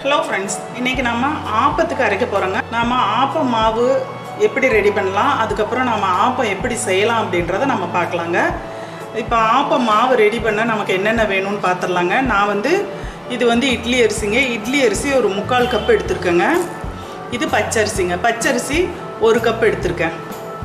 hello friends இன்றைக்கி நம்ம ஆப்பத்துக்கு அரைக்க போகிறோங்க நம்ம ஆப்ப மாவு எப்படி ரெடி பண்ணலாம் அதுக்கப்புறம் நம்ம ஆப்பம் எப்படி செய்யலாம் அப்படின்றத நம்ம பார்க்கலாங்க இப்போ ஆப்ப மாவு ரெடி பண்ண நமக்கு என்னென்ன வேணும்னு பார்த்துடலாங்க நான் வந்து இது வந்து இட்லி அரிசிங்க இட்லி அரிசி ஒரு முக்கால் கப் எடுத்திருக்கேங்க இது பச்சரிசிங்க பச்சரிசி ஒரு கப் எடுத்திருக்கேன்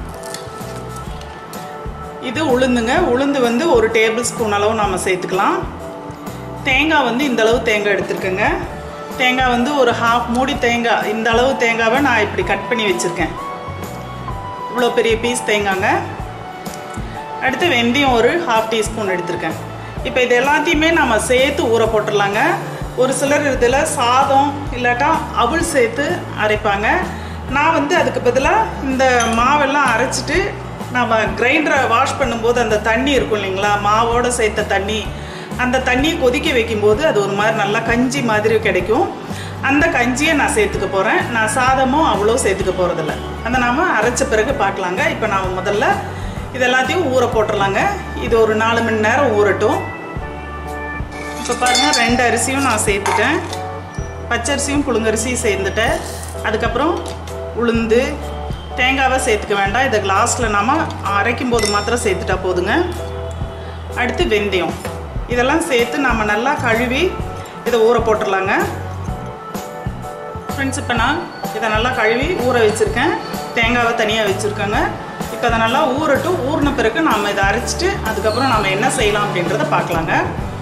இது உளுந்துங்க உளுந்து வந்து ஒரு டேபிள் ஸ்பூன் அளவு நாம் சேர்த்துக்கலாம் தேங்காய் வந்து இந்த அளவு தேங்காய் எடுத்திருக்கேங்க தேங்காய் வந்து ஒரு ஹாஃப் மூடி தேங்காய் இந்த அளவு தேங்காவை நான் இப்படி கட் பண்ணி வச்சுருக்கேன் இவ்வளோ பெரிய பீஸ் தேங்காங்க அடுத்து வெந்தயம் ஒரு ஹாஃப் டீஸ்பூன் எடுத்திருக்கேன் இப்போ இது எல்லாத்தையுமே நம்ம சேர்த்து ஊற போட்டுடலாங்க ஒரு சிலர் இதில் சாதம் இல்லாட்டா அவள் சேர்த்து அரைப்பாங்க நான் வந்து அதுக்கு பதிலாக இந்த மாவெல்லாம் அரைச்சிட்டு நம்ம கிரைண்டரை வாஷ் பண்ணும்போது அந்த தண்ணி இருக்கும் இல்லைங்களா மாவோடு சேர்த்த தண்ணி அந்த தண்ணியை கொதிக்க வைக்கும்போது அது ஒரு மாதிரி நல்லா கஞ்சி மாதிரி கிடைக்கும் அந்த கஞ்சியை நான் சேர்த்துக்க போகிறேன் நான் சாதமும் அவ்வளோ சேர்த்துக்க போகிறதில்ல அந்த நாம் அரைச்ச பிறகு பார்க்கலாங்க இப்போ நாம் முதல்ல இது எல்லாத்தையும் ஊற போட்டுடலாங்க இது ஒரு நாலு மணி நேரம் ஊறட்டும் இப்போ பாருங்கள் ரெண்டு அரிசியும் நான் சேர்த்துட்டேன் பச்சரிசியும் புழுங்கரிசியும் சேர்ந்துட்டேன் அதுக்கப்புறம் உளுந்து தேங்காவை சேர்த்துக்க வேண்டாம் இதை கிளாஸில் நாம் அரைக்கும் போது மாத்திரம் சேர்த்துட்டா போதுங்க அடுத்து வெந்தயம் இதெல்லாம் சேர்த்து நம்ம நல்லா கழுவி இதை ஊற போட்டுடலாங்க ஃப்ரெண்ட்ஸ் இப்போ நான் இதை நல்லா கழுவி ஊற வச்சுருக்கேன் தேங்காவை தனியாக வச்சுருக்கேங்க இப்போ அதை நல்லா ஊறட்டும் ஊறின பிறகு நாம் இதை அரைச்சிட்டு அதுக்கப்புறம் நம்ம என்ன செய்யலாம் அப்படின்றத பார்க்கலாங்க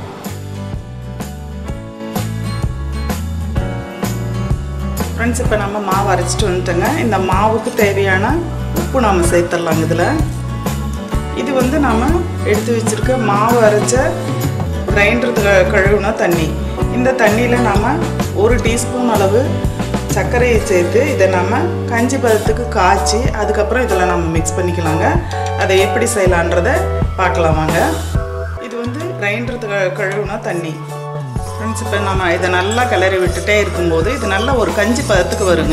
ஃப்ரெண்ட்ஸ் இப்போ நம்ம மாவு அரைச்சிட்டு வந்துட்டோங்க இந்த மாவுக்கு தேவையான உப்பு நாம் சேர்த்துடலாங்க இதில் இது வந்து நாம் எடுத்து வச்சுருக்க மாவு அரைச்ச கிரைண்டருக்கு கழுவுன தண்ணி இந்த தண்ணியில் நாம் ஒரு டீஸ்பூன் அளவு சர்க்கரையை சேர்த்து இதை நம்ம கஞ்சி பதத்துக்கு காய்ச்சி அதுக்கப்புறம் இதில் நம்ம மிக்ஸ் பண்ணிக்கலாங்க அதை எப்படி செய்யலான்றதை பார்க்கலாம் வாங்க இது வந்து கிரைண்டருக்கு கழுவுன தண்ணி ஃப்ரெண்ட்ஸ் இப்போ நம்ம இதை நல்லா கிளறி விட்டுட்டே இருக்கும்போது இது நல்ல ஒரு கஞ்சி பதத்துக்கு வருங்க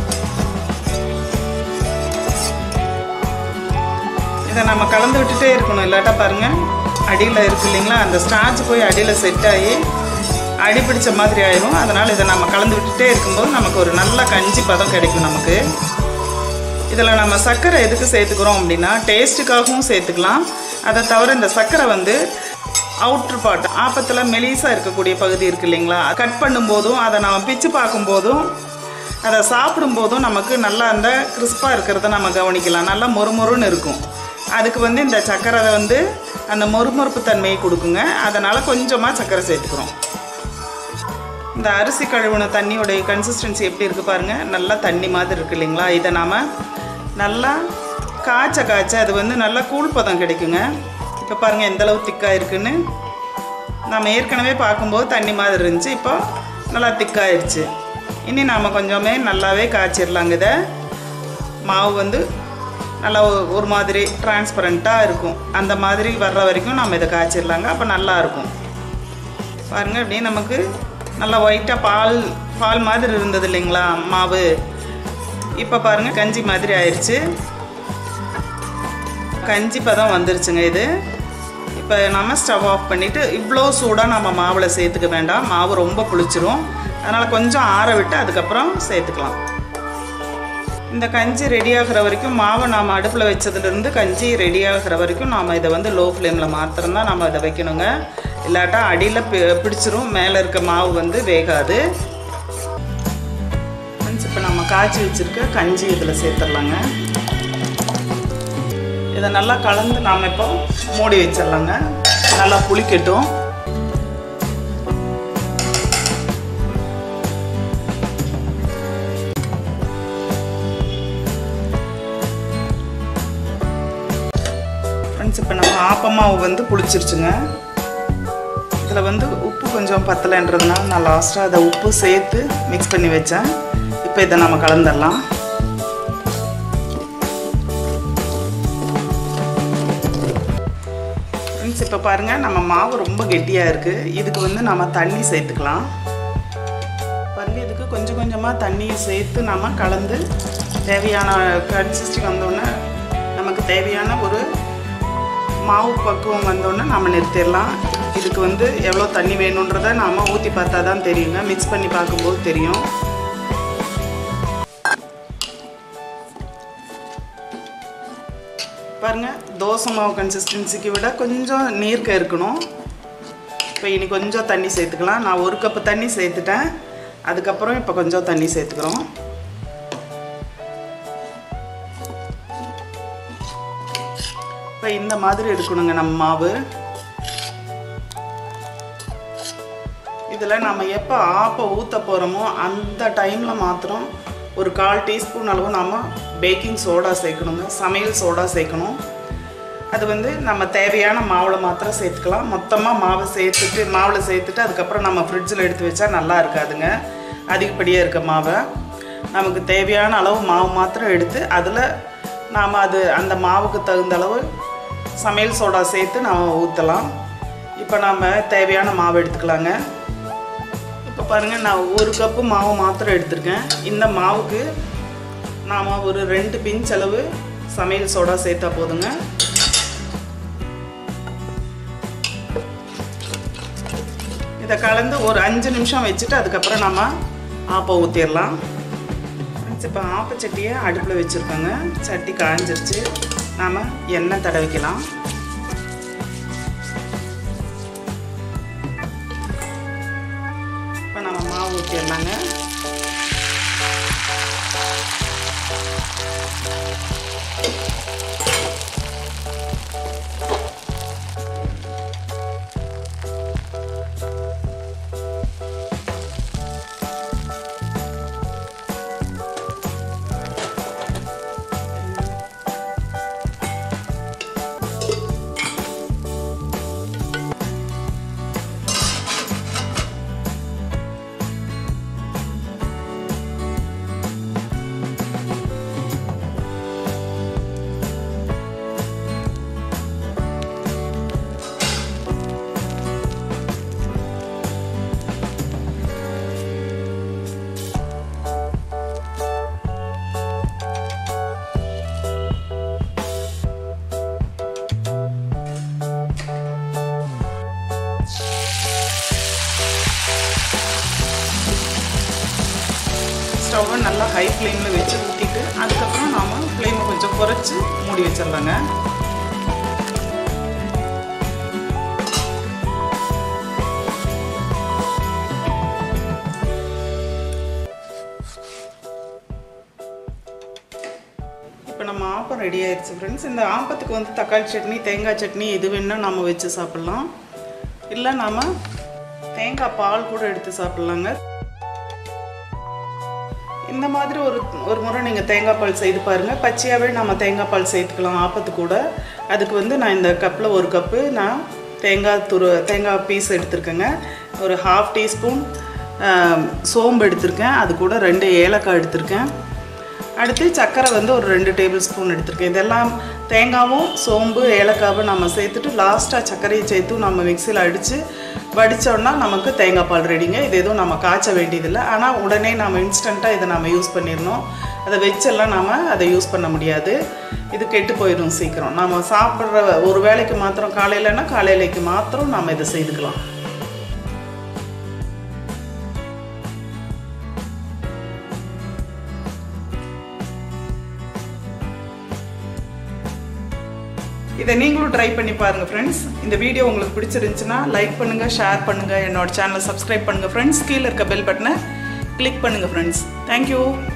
இதை நம்ம கலந்து விட்டுட்டே இருக்கணும் இல்லாட்டா பாருங்கள் அடியில் இருக்கு இல்லைங்களா அந்த ஸ்டார்ச் போய் அடியில் செட் ஆகி அடி பிடிச்ச மாதிரி ஆயிரும் அதனால் இதை நம்ம கலந்து விட்டுட்டே இருக்கும்போது நமக்கு ஒரு நல்ல கஞ்சி பதம் கிடைக்கும் நமக்கு இதில் நம்ம சர்க்கரை எதுக்கு சேர்த்துக்கிறோம் அப்படின்னா டேஸ்ட்டுக்காகவும் சேர்த்துக்கலாம் அதை தவிர இந்த சர்க்கரை வந்து அவுட்ரு பார்ட் ஆப்பத்தில் மெலிசாக இருக்கக்கூடிய பகுதி இருக்குது இல்லைங்களா கட் பண்ணும்போதும் அதை நம்ம பிச்சு பார்க்கும்போதும் அதை சாப்பிடும்போதும் நமக்கு நல்லா அந்த கிறிஸ்பாக இருக்கிறத நம்ம கவனிக்கலாம் நல்லா மொறுமொறுன்னு இருக்கும் அதுக்கு வந்து இந்த சர்க்கரை வந்து அந்த மொறுமொறுப்பு தன்மையை கொடுக்குங்க அதனால் கொஞ்சமாக சர்க்கரை சேர்த்துக்கிறோம் இந்த அரிசி கழுவுன தண்ணியோடைய கன்சிஸ்டன்சி எப்படி இருக்குது பாருங்கள் நல்லா தண்ணி மாதிரி இருக்குது இல்லைங்களா இதை நாம் நல்லா காய்ச்ச காய்ச்ச அது வந்து நல்லா கூழ் பதம் கிடைக்குங்க இப்போ பாருங்கள் எந்தளவு திக்காக இருக்குன்னு நம்ம ஏற்கனவே பார்க்கும்போது தண்ணி மாதிரி இருந்துச்சு இப்போ நல்லா திக்காயிருச்சு இனி நாம் கொஞ்சமே நல்லாவே காய்ச்சிடலாங்க இதை மாவு வந்து நல்லா ஒரு மாதிரி டிரான்ஸ்பரண்ட்டாக இருக்கும் அந்த மாதிரி வர்ற வரைக்கும் நம்ம இதை காய்ச்சிடலாங்க அப்போ நல்லாயிருக்கும் பாருங்கள் அப்படியே நமக்கு நல்லா ஒயிட்டாக பால் பால் மாதிரி இருந்தது இல்லைங்களா மாவு இப்போ பாருங்கள் கஞ்சி மாதிரி ஆயிடுச்சு கஞ்சி பதம் வந்துருச்சுங்க இது இப்போ நம்ம ஸ்டவ் ஆஃப் பண்ணிவிட்டு இவ்வளோ சூடாக நம்ம மாவில் சேர்த்துக்க வேண்டாம் மாவு ரொம்ப புளிச்சிரும் அதனால் கொஞ்சம் ஆற விட்டு அதுக்கப்புறம் சேர்த்துக்கலாம் இந்த கஞ்சி ரெடி ஆகிற வரைக்கும் மாவை நாம் அடுப்பில் வச்சதுலேருந்து கஞ்சி ரெடி ஆகிற வரைக்கும் நாம் இதை வந்து லோ ஃப்ளேமில் மாத்திரம் தான் நம்ம இதை வைக்கணுங்க இல்லாட்டா அடியில் பி பிடிச்சிரும் மேலே இருக்க மாவு வந்து வேகாது இப்போ நம்ம காய்ச்சி வச்சுருக்க கஞ்சி இதில் சேர்த்துடலாங்க இதை நல்லா கலந்து நாம் இப்போ மூடி வச்சிடலாங்க நல்லா புளிக்கட்டும் ஃப்ரெண்ட்ஸ் இப்போ நம்ம ஆப்பமாவு வந்து புளிச்சிருச்சுங்க இதில் வந்து உப்பு கொஞ்சம் பத்தலைன்றதுனால நான் லாஸ்ட்டாக அதை உப்பு சேர்த்து மிக்ஸ் பண்ணி வச்சேன் இப்போ இதை நம்ம கலந்துடலாம் ஃப்ரெண்ட்ஸ் இப்போ பாருங்கள் நம்ம மாவு ரொம்ப கெட்டியாக இருக்குது இதுக்கு வந்து நம்ம தண்ணி சேர்த்துக்கலாம் பாருங்கள் இதுக்கு கொஞ்சம் கொஞ்சமாக தண்ணியை சேர்த்து நம்ம கலந்து தேவையான கன்சிஸ்டி வந்தோடனே நமக்கு தேவையான ஒரு மாவு பக்குவம் வந்தோடனே நம்ம நிறுத்திடலாம் இதுக்கு வந்து எவ்வளோ தண்ணி வேணுன்றதை நாம் ஊற்றி பார்த்தா தான் தெரியுங்க மிக்ஸ் பண்ணி பார்க்கும்போது தெரியும் பாருங்க தோசை மாவு கன்சிஸ்டன்சிக்கு விட கொஞ்சம் நீர்க்க இருக்கணும் இப்போ இனி கொஞ்சம் தண்ணி சேர்த்துக்கலாம் நான் ஒரு கப்பு தண்ணி சேர்த்துட்டேன் அதுக்கப்புறம் இப்போ கொஞ்சம் தண்ணி சேர்த்துக்கிறோம் இப்போ இந்த மாதிரி இருக்கணுங்க நம்ம மாவு இதில் நம்ம எப்போ ஆப்பை ஊற்ற போகிறோமோ அந்த டைமில் மாத்திரம் ஒரு கால் டீஸ்பூன் அளவு நம்ம பேக்கிங் சோடா சேர்க்கணுங்க சமையல் சோடா சேர்க்கணும் அது வந்து நம்ம தேவையான மாவில் மாத்திரம் சேர்த்துக்கலாம் மொத்தமாக மாவை சேர்த்துட்டு மாவில் சேர்த்துட்டு அதுக்கப்புறம் நம்ம ஃப்ரிட்ஜில் எடுத்து வச்சா நல்லா இருக்காதுங்க அதிகப்படியாக இருக்க மாவை நமக்கு தேவையான அளவு மாவு மாத்திரம் எடுத்து அதில் நாம் அது அந்த மாவுக்கு தகுந்த அளவு சமையல் சோடா சேர்த்து நாம் ஊற்றலாம் இப்போ நாம் தேவையான மாவு எடுத்துக்கலாங்க இப்போ பாருங்கள் நான் ஒரு கப்பு மாவு மாத்திரம் எடுத்திருக்கேன் இந்த மாவுக்கு நாம் ஒரு ரெண்டு பிஞ்ச் அளவு சமையல் சோடா சேர்த்தா போதுங்க இதை கலந்து ஒரு அஞ்சு நிமிஷம் வச்சுட்டு அதுக்கப்புறம் நம்ம ஆப்பை ஊற்றிடலாம் இப்போ ஆப்பச்சட்டியை அடுப்பில் வச்சுருக்கோங்க சட்டி காஞ்சிருச்சு நாம் எண்ணெய் தடவிக்கலாம் இப்போ நம்ம மாவு ஊற்றிடலாங்க ஸ்டவ்வை நல்லா ஹை ஃப்ளேமில் வச்சு ஊற்றிட்டு அதுக்கப்புறம் நாம் ஃப்ளேமை கொஞ்சம் குறைச்சி மூடி வச்சிடலாங்க இப்போ நம்ம ஆப்பம் ரெடி ஆயிடுச்சு ஃப்ரெண்ட்ஸ் இந்த ஆப்பத்துக்கு வந்து தக்காளி சட்னி தேங்காய் சட்னி எது வேணால் நம்ம வச்சு சாப்பிட்லாம் இல்லை நாம் தேங்காய் பால் கூட எடுத்து சாப்பிட்லாங்க இந்த மாதிரி ஒரு ஒரு முறை நீங்கள் தேங்காய் பால் செய்து பாருங்கள் பச்சையாகவே நம்ம தேங்காய் பால் சேர்த்துக்கலாம் ஆப்பத்து கூட அதுக்கு வந்து நான் இந்த கப்பில் ஒரு கப்பு நான் தேங்காய் துரு தேங்காய் பீஸ் எடுத்திருக்கேங்க ஒரு ஹாஃப் டீஸ்பூன் சோம்பு எடுத்திருக்கேன் அது கூட ரெண்டு ஏலக்காய் எடுத்திருக்கேன் அடுத்து சர்க்கரை வந்து ஒரு ரெண்டு டேபிள் ஸ்பூன் எடுத்திருக்கேன் இதெல்லாம் தேங்காவும் சோம்பு ஏலக்காவும் நம்ம சேர்த்துட்டு லாஸ்ட்டாக சர்க்கரையை சேர்த்து நம்ம மிக்சியில் அடித்து வடித்தோன்னா நமக்கு தேங்காய் பால் ரெடிங்க இது எதுவும் நம்ம காய்ச்ச வேண்டியதில்லை ஆனால் உடனே நம்ம இன்ஸ்டண்ட்டாக இதை நம்ம யூஸ் பண்ணிடணும் அதை வச்செல்லாம் நாம் அதை யூஸ் பண்ண முடியாது இது கெட்டு போயிடும் சீக்கிரம் நம்ம சாப்பிட்ற ஒரு வேளைக்கு மாத்திரம் காலையிலன்னா காலையிலைக்கு மாத்திரம் நம்ம இதை செய்துக்கலாம் இதை நீங்களும் ட்ரை பண்ணி பாருங்கள் ஃப்ரெண்ட்ஸ் இந்த வீடியோ உங்களுக்கு பிடிச்சிருந்துச்சுன்னா லைக் பண்ணுங்கள் ஷேர் பண்ணுங்கள் என்னோட சேனலை சப்ஸ்கிரைப் பண்ணுங்கள் ஃப்ரெண்ட்ஸ் கீழே இருக்க பெல் பட்டனை கிளிக் பண்ணுங்கள் ஃப்ரெண்ட்ஸ் தேங்க்யூ